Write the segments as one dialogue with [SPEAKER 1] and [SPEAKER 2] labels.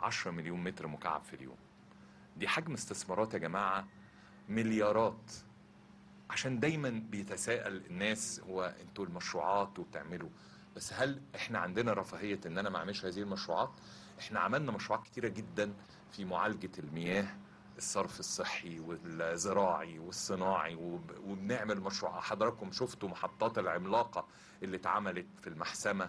[SPEAKER 1] 10 مليون متر مكعب في اليوم دي حجم استثمارات يا جماعة مليارات عشان دايما بيتساءل الناس هو انتوا المشروعات وبتعملوا بس هل احنا عندنا رفاهية ان انا ما اعملش هذه المشروعات احنا عملنا مشروعات كتيرة جدا في معالجة المياه الصرف الصحي والزراعي والصناعي وب- وبنعمل مشروع حضراتكم شفتوا محطات العملاقة اللي اتعملت في المحسمة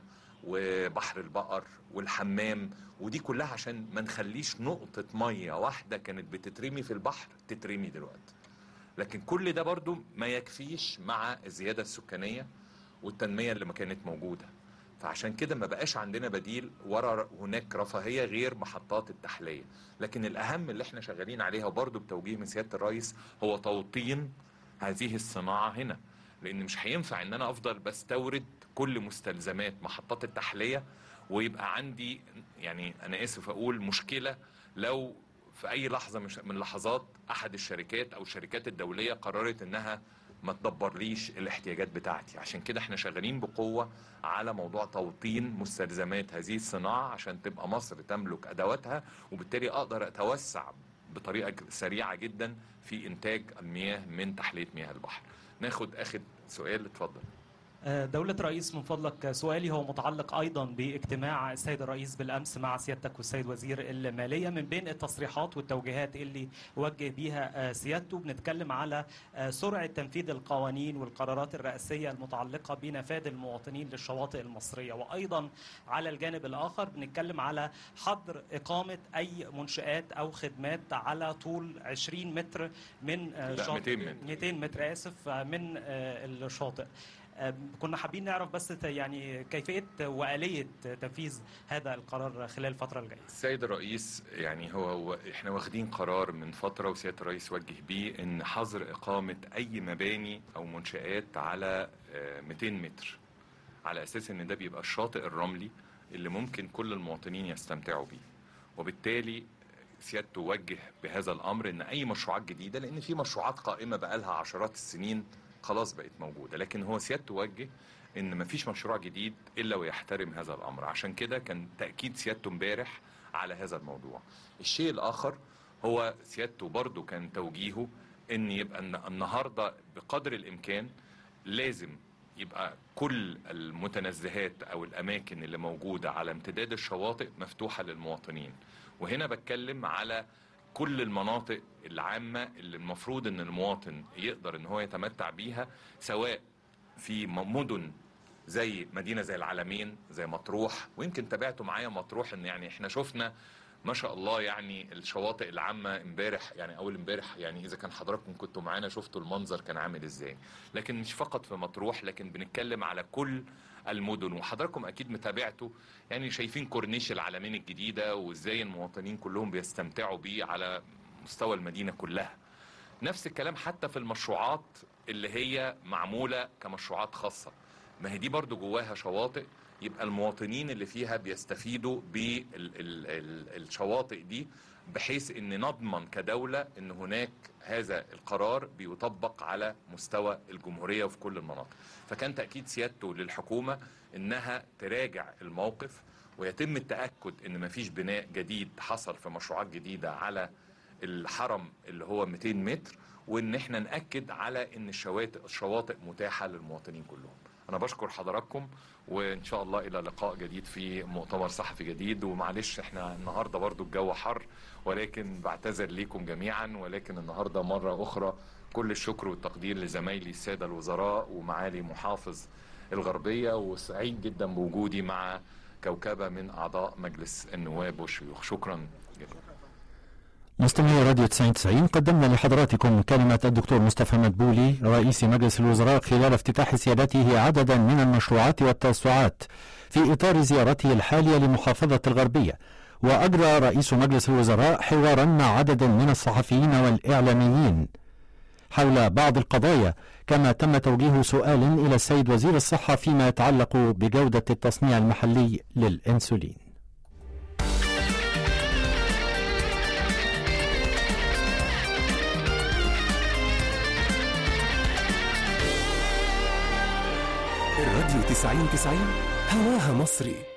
[SPEAKER 1] وبحر البقر والحمام ودي كلها عشان ما نخليش نقطة مية واحدة كانت بتترمي في البحر تترمي دلوقتي لكن كل ده برضو ما يكفيش مع الزيادة السكانية والتنمية اللي ما كانت موجودة فعشان كده ما بقاش عندنا بديل ورا هناك رفاهية غير محطات التحلية لكن الأهم اللي احنا شغالين عليها وبرضو بتوجيه من سيادة الرئيس هو توطين هذه الصناعة هنا لأن مش هينفع إن أنا أفضل بستورد كل مستلزمات محطات التحلية ويبقى عندي يعني أنا آسف أقول مشكلة لو في أي لحظة مش- من لحظات أحد الشركات أو الشركات الدولية قررت إنها ما تدبرليش الاحتياجات بتاعتي عشان كده احنا شغالين بقوة على موضوع توطين مستلزمات هذه الصناعة عشان تبقى مصر تملك أدواتها وبالتالي أقدر أتوسع بطريقة ج- سريعة جدا في إنتاج المياه من تحلية مياه البحر ناخد آخر سؤال اتفضل
[SPEAKER 2] آه، دولة رئيس من فضلك سؤالي هو متعلق أيضا باجتماع السيد الرئيس بالأمس مع سيادتك والسيد وزير المالية من بين التصريحات والتوجيهات اللي وجه بيها آه، سيادته بنتكلم على آه، سرعة تنفيذ القوانين والقرارات الرئاسية المتعلقة بنفاذ المواطنين للشواطئ المصرية وأيضا على الجانب الآخر بنتكلم على حظر إقامة أي منشآت أو خدمات على طول 20 متر من آه،
[SPEAKER 1] لا،
[SPEAKER 2] شاطئ
[SPEAKER 1] 200 متر.
[SPEAKER 2] 200 متر آسف آه، من آه، الشاطئ آم، كنا حابين نعرف بس ت- يعني كيفية وآلية تنفيذ هذا القرار خلال الفترة الجاية
[SPEAKER 1] السيد الرئيس يعني هو, هو احنا واخدين قرار من فترة وسيادة الرئيس وجه بيه ان حظر اقامة اي مباني او منشآت على آه، 200 متر على اساس ان ده بيبقى الشاطئ الرملي اللي ممكن كل المواطنين يستمتعوا بيه وبالتالي سيادته وجه بهذا الامر ان اي مشروعات جديده لان في مشروعات قائمه بقالها عشرات السنين خلاص بقت موجوده لكن هو سيادته وجه ان مفيش مشروع جديد الا ويحترم هذا الامر عشان كده كان تاكيد سيادته امبارح على هذا الموضوع الشيء الاخر هو سيادته برضو كان توجيهه ان يبقى الن- النهارده بقدر الامكان لازم يبقى كل المتنزهات او الاماكن اللي موجوده على امتداد الشواطئ مفتوحه للمواطنين وهنا بتكلم على كل المناطق العامه اللي المفروض ان المواطن يقدر ان هو يتمتع بيها سواء في م- مدن زي مدينه زي العلمين زي مطروح ويمكن تابعتوا معايا مطروح ان يعني احنا شفنا ما شاء الله يعني الشواطئ العامه امبارح يعني اول امبارح يعني اذا كان حضراتكم كنتوا معانا شفتوا المنظر كان عامل ازاي لكن مش فقط في مطروح لكن بنتكلم على كل المدن وحضراتكم اكيد متابعتوا يعني شايفين كورنيش العلمين الجديده وازاي المواطنين كلهم بيستمتعوا بيه على مستوى المدينه كلها نفس الكلام حتى في المشروعات اللي هي معموله كمشروعات خاصه ما هي دي برضو جواها شواطئ يبقى المواطنين اللي فيها بيستفيدوا بالشواطئ دي بحيث ان نضمن كدولة ان هناك هذا القرار بيطبق على مستوى الجمهورية وفي كل المناطق فكان تأكيد سيادته للحكومة انها تراجع الموقف ويتم التأكد ان مفيش بناء جديد حصل في مشروعات جديدة على الحرم اللي هو 200 متر وان احنا ناكد على ان الشواطئ الشواطئ متاحه للمواطنين كلهم انا بشكر حضراتكم وان شاء الله الى لقاء جديد في مؤتمر صحفي جديد ومعلش احنا النهارده برضو الجو حر ولكن بعتذر ليكم جميعا ولكن النهارده مره اخرى كل الشكر والتقدير لزمايلي الساده الوزراء ومعالي محافظ الغربيه وسعيد جدا بوجودي مع كوكبه من اعضاء مجلس النواب والشيوخ شكرا جزيلا
[SPEAKER 3] مستمعي راديو 99 قدمنا لحضراتكم كلمة الدكتور مصطفى مدبولي رئيس مجلس الوزراء خلال افتتاح سيادته عددا من المشروعات والتوسعات في إطار زيارته الحالية لمحافظة الغربية وأجرى رئيس مجلس الوزراء حوارا مع عدد من الصحفيين والإعلاميين حول بعض القضايا كما تم توجيه سؤال إلى السيد وزير الصحة فيما يتعلق بجودة التصنيع المحلي للإنسولين
[SPEAKER 4] الراديو 90 90 هواها مصري